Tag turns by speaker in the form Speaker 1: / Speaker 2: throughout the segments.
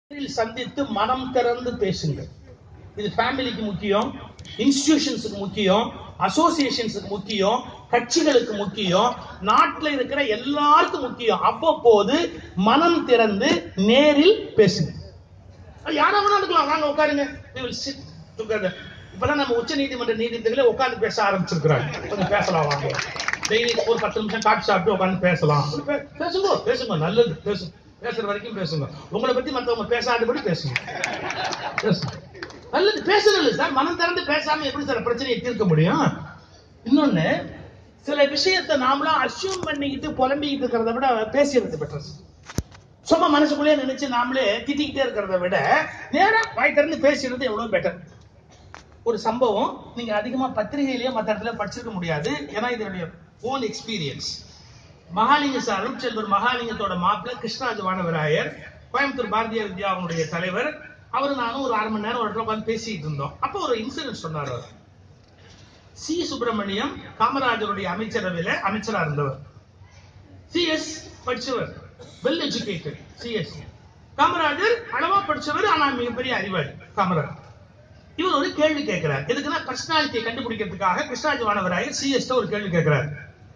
Speaker 1: நேரில் சந்தித்து மனம் திறந்து பேசுங்க இது ஃபேமிலிக்கு முக்கியம் இன்ஸ்டிடியூஷன்ஸுக்கு முக்கியம் அசோசியேஷன்ஸுக்கு முக்கியம் கட்சிகளுக்கு முக்கியம் நாட்டில் இருக்கிற எல்லாருக்கும் முக்கியம் அவ்வப்போது மனம் திறந்து நேரில் பேசுங்க அது யாரா வேணா இருக்கலாம் வாங்க உட்காருங்க we will sit together இப்பதான் நம்ம உச்ச நீதிமன்ற நீதிபதிகளே உட்கார்ந்து பேச ஆரம்பிச்சிருக்கிறாங்க கொஞ்சம் பேசலாம் வாங்க டெய்லி ஒரு பத்து நிமிஷம் காட்சி சாப்பிட்டு உட்கார்ந்து பேசலாம் பே- பேசுங்க பேசுங்க நல்லது பேசுங்க பேசுற வரைக்கும் பேசுங்க உங்களை பத்தி மத்தவங்க பேசாதபடி பேசுங்க பேசுங்க நல்லது பேசுறது சார் மனம் திறந்து பேசாம எப்படி சார் பிரச்சனையை தீர்க்க முடியும் இன்னொன்னு சில விஷயத்தை நாமளா அசியூம் பண்ணிக்கிட்டு புலம்பிக்கிட்டு இருக்கிறத விட பேசிடுறது பெட்டர் சும்மா மனசுக்குள்ளே நினைச்சு நாமளே திட்டிக்கிட்டே இருக்கிறத விட நேரா வாய் திறந்து பேசுறது எவ்வளவு பெட்டர் ஒரு சம்பவம் நீங்க அதிகமா பத்திரிகையிலேயே மத்த இடத்துல படிச்சிருக்க முடியாது ஏன்னா இதனுடைய own experience Mahalinga sir Arutselvar மகாலிங்கத்தோட மாப்பிள்ளை கிருஷ்ணராஜ வானவராயர் கோயம்புத்தூர் பாரதிய வித்யாவுடைய தலைவர் அவரு நானும் ஒரு அரை மணி நேரம் ஒரு இடத்துல உட்கார்ந்து பேசிட்டு இருந்தோம் அப்போ ஒரு இன்சிடென்ட் சொன்னார் அவர் சி சுப்பிரமணியம் காமராஜருடைய அமைச்சரவையில அமைச்சரா இருந்தவர் சிஎஸ் படிச்சவர் வெல் எஜுகேட்டட் சிஎஸ் காமராஜர் அளவா படிச்சவர் ஆனா மிகப்பெரிய அறிவாளி காமராஜர் இவர் ஒரு கேள்வி கேட்கிறார் எதுக்குன்னா பர்சனாலிட்டியை கண்டுபிடிக்கிறதுக்காக கிருஷ்ணராஜ் வானவராயர் சிஎஸ் ஒரு கேள்வி கேட்கிறார்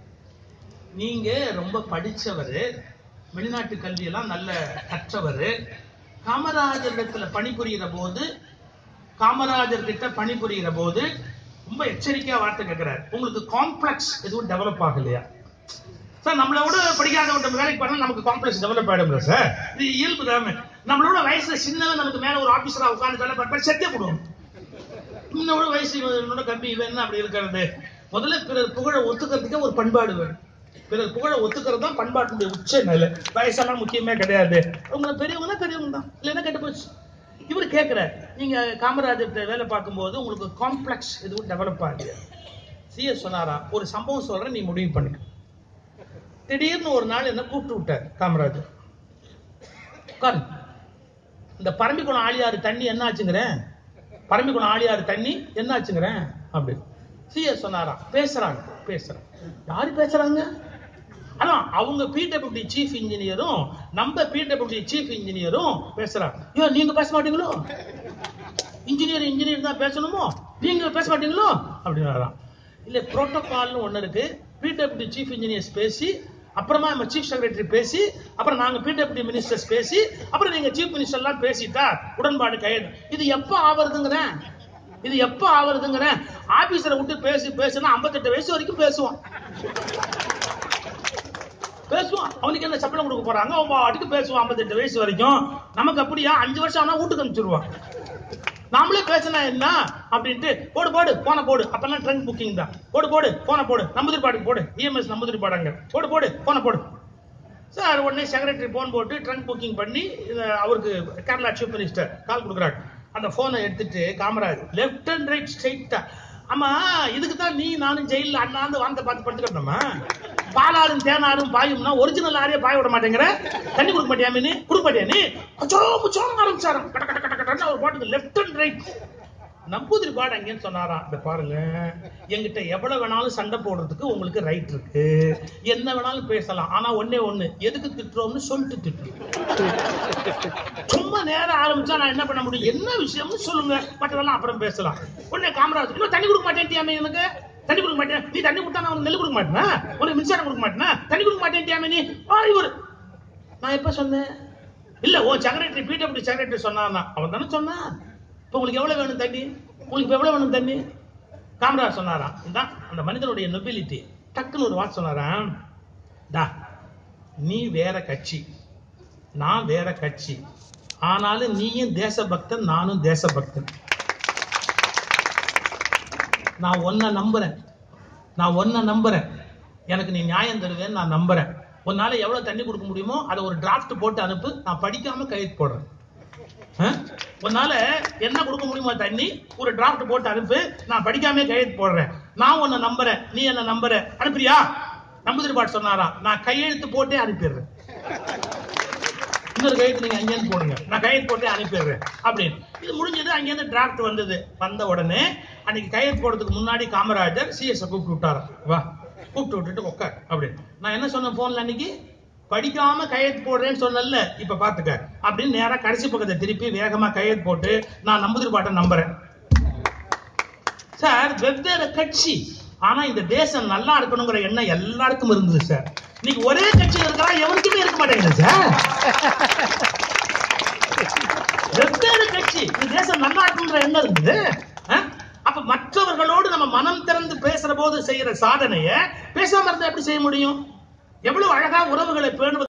Speaker 1: நீங்க ரொம்ப படிச்சவர் வெளிநாட்டு கல்வி எல்லாம் நல்ல கற்றவர் காமராஜரிடத்துல பணிபுரிகிற போது காமராஜர் கிட்ட பணிபுரிகிற போது ரொம்ப எச்சரிக்கையா வார்த்தை கேட்கிறார் உங்களுக்கு காம்ப்ளெக்ஸ் எதுவும் டெவலப் ஆகலையா சார் நம்மளோட படிக்காதவங்க வேலைக்கு பண்ணா நமக்கு காம்ப்ளெக்ஸ் டெவலப் ஆயிடும்ல சார் இது இயல்பு தானே நம்மளோட வயசுல சின்னவன் நமக்கு மேல ஒரு ஆபீசரா உட்கார்ந்து வேலை பார்ப்பாரு செத்தே போடுவோம் இன்னோட வயசு இவனோட கம்பி இவன் என்ன அப்படி இருக்கிறது முதல்ல பிறர் புகழ ஒத்துக்கிறதுக்கே ஒரு பண்பாடு வேணும் பிறர் புகழ ஒத்துக்கிறது தான் பண்பாட்டுடைய உச்ச நிலை வயசெல்லாம் முக்கியமே கிடையாது உங்களை பெரியவங்க பெரியவங்க தான் இல்லைன்னா கெட்டு போச்சு இவர் கேட்கிறார் நீங்க காமராஜர் வேலை பார்க்கும்போது உங்களுக்கு காம்ப்ளெக்ஸ் எதுவும் டெவலப் ஆகுது சிஎஸ் சொன்னாரா ஒரு சம்பவம் சொல்றேன் நீ முடிவு பண்ணுங்க திடீர்னு ஒரு நாள் என்ன கூப்பிட்டு விட்டார் காமராஜர் உட்காரு இந்த பரம்பிக்குளம் ஆழியாறு தண்ணி என்ன ஆச்சுங்கிறேன் பரம்பிக்குளம் ஆழியாறு தண்ணி என்ன ஆச்சுங்கிறேன் அப்படி சிஎஸ் சொன்னாராம் பேசுறாங்க பேசுறாங்க யாரு பேசுறாங்க அதான் அவங்க பிடபிள்யூடி சீஃப் இன்ஜினியரும் நம்ம பிடபிள்யூடி சீஃப் இன்ஜினியரும் பேசுறாங்க ஏன் நீங்க பேச மாட்டீங்களோ இன்ஜினியர் இன்ஜினியர் தான் பேசணுமோ நீங்க பேச மாட்டீங்களோ அப்படின்னாராம் இல்ல புரோட்டோகால்னு ஒண்ணு இருக்கு பிடபிள்யூடி சீஃப் இன்ஜினியர்ஸ் பேசி அப்புறமா நம்ம சீஃப் செக்ரட்டரி பேசி அப்புறம் நாங்க பிடபிள்யூடி மினிஸ்டர்ஸ் பேசி அப்புறம் நீங்க சீஃப் மினிஸ்டர் எல்லாம் பேசிட்டா உடன்பாடு கையெழு இது எப்ப ஆவறதுங்கிறேன் இது எப்ப ஆவறதுங்கிறேன் ஆபீசரை விட்டு பேசி பேசுனா 58 வயசு வரைக்கும் பேசுவான் பேசுவான் அவனுக்கு என்ன சம்பளம் கொடுக்க போறாங்க அவன் பாட்டுக்கு பேசுவான் 58 வயசு வரைக்கும் நமக்கு அப்படியா அஞ்சு வருஷம் ஆனா வீட்டுக்கு அனுப்பிச்சிருவான் நாமளே பேசினா என்ன அப்படின்ட்டு போடு போடு போன போடு அப்பெல்லாம் ட்ரெண்ட் புக்கிங் தான் போடு போடு போன போடு நம்புதிரி பாட்டுக்கு போடு இஎம்எஸ் நம்புதிரி பாடாங்க போடு போடு போன போடு சார் உடனே செக்ரட்டரி போன் போட்டு ட்ரங்க் புக்கிங் பண்ணி இது அவருக்கு கேரளா சீஃப் மினிஸ்டர் கால் கொடுக்குறாங்க அந்த போனை எடுத்துட்டு காமராஜ் லெஃப்ட் அண்ட் ரைட் ஸ்ட்ரைட்டா ஆமா இதுக்கு தான் நீ நானும் ஜெயில அண்ணாந்து வாந்த பார்த்து படுத்துக்கிட்டோமா பாலாறும் தேனாரும் பாயும்னா ஒரிஜினல் ஆரே பாய விட மாட்டேங்கிற தண்ணி கொடுக்க மாட்டியா நீ கொடுக்க மாட்டியா நீ அச்சோ முச்சோன்னு ஆரம்பிச்சாராம் கட்ட கட்ட கட்ட கட்டன்னு அவர் பாட்டுக்கு லெஃப்ட் அண்ட் ரைட் நம்பூதிரி பாடு அங்கேன்னு சொன்னாராம் இந்த பாருங்க என்கிட்ட எவ்வளவு வேணாலும் சண்டை போடுறதுக்கு உங்களுக்கு ரைட் இருக்கு என்ன வேணாலும் பேசலாம் ஆனா ஒண்ணே ஒண்ணு எதுக்கு திட்டுறோம்னு சொல்லிட்டு திட்டுறோம் சும்மா நேரம் ஆரம்பிச்சா நான் என்ன பண்ண முடியும் என்ன விஷயம்னு சொல்லுங்க மற்றதெல்லாம் அப்புறம் பேசலாம் உடனே காமராஜ் இன்னும் தண்ணி கொடுக்க மாட்டேன்ட்டியாமே எனக்கு தண்ணி கொடுக்க மாட்டேன் நீ தண்ணி கொடுத்தா நான் உனக்கு நெல் கொடுக்க மாட்டேனா உனக்கு மின்சாரம் கொடுக்க மாட்டேனா தண்ணி கொடுக்க மாட்டேன்ட்டியாமே நீ ஆ இவர் நான் எப்ப சொன்னேன் இல்ல ஓ செக்ரட்டரி பிடபிள்யூ செக்ரட்டரி சொன்னான்னா அவன் தானே சொன்னான் இப்ப உங்களுக்கு எவ்வளவு வேணும் தண்ணி உங்களுக்கு இப்ப எவ்வளவு வேணும் தண்ணி காமராஜ் சொன்னாராம் இதான் அந்த மனிதனுடைய நொபிலிட்டி டக்குன்னு ஒரு வார்த்தை சொன்னாராம் டா நீ வேற கட்சி நான் வேற கட்சி ஆனாலும் நீயும் தேசபக்தன் நானும் தேசபக்தன் நான் ஒன்ன நம்புறேன் நான் ஒன்ன நம்புறேன் எனக்கு நீ நியாயம் தருவேன்னு நான் நம்புறேன் உன்னால எவ்வளவு தண்ணி கொடுக்க முடியுமோ அதை ஒரு டிராஃப்ட் போட்டு அனுப்பு நான் படிக்காம கையெழுத்து போடுறேன் ஆ? உன்னால என்ன கொடுக்க முடியுமோ தண்ணி ஒரு டிராஃப்ட் போட்டு அனுப்பு நான் படிக்காம கையெழுத்து போடுறேன் நான் உன்னை நம்புறேன் நீ என்ன நம்புற அனுப்புறியா நம்புதிரி பாட்டு சொன்னாராம் நான் கையெழுத்து போட்டே அனுப்பிடுறேன் இன்னொரு கையெழுத்து நீங்க அங்கேருந்து போடுங்க நான் கையெழுத்து போட்டே அனுப்பிடுறேன் அப்படின்னு இது முடிஞ்சது அங்கேருந்து டிராஃப்ட் வந்தது வந்த உடனே அன்னைக்கு கையெழுத்து போடுறதுக்கு முன்னாடி காமராஜர் சிஎஸ் கூப்பிட்டு விட்டாராம் வா கூப்பிட்டு விட்டுட்டு உட்கார் அப்படின்னு நான் என்ன சொன்னேன் போன்ல அன்னைக்கு படிக்காம கையெழுத்து போடுறேன்னு சொன்னல இப்ப பாத்துக்க அப்படின்னு நேரா கடைசி பக்கத்தை திருப்பி வேகமா கையெழுத்து போட்டு நான் நம்புதிர் பாட்டை நம்புறேன் சார் வெவ்வேறு கட்சி ஆனா இந்த தேசம் நல்லா இருக்கணுங்கிற எண்ணம் எல்லாருக்கும் இருந்தது சார் இன்னைக்கு ஒரே கட்சியில் இருக்கிறா எவனுக்குமே இருக்க மாட்டேங்குது சார் வெவ்வேறு கட்சி இந்த தேசம் நல்லா இருக்குங்கிற எண்ணம் இருக்குது ஆ? அப்ப மற்றவர்களோடு நம்ம மனம் திறந்து பேசுற போது செய்யற சாதனைய பேசாம இருந்தா எப்படி செய்ய முடியும் எவ்வளவு அழகா உறவுகளை பேணுவது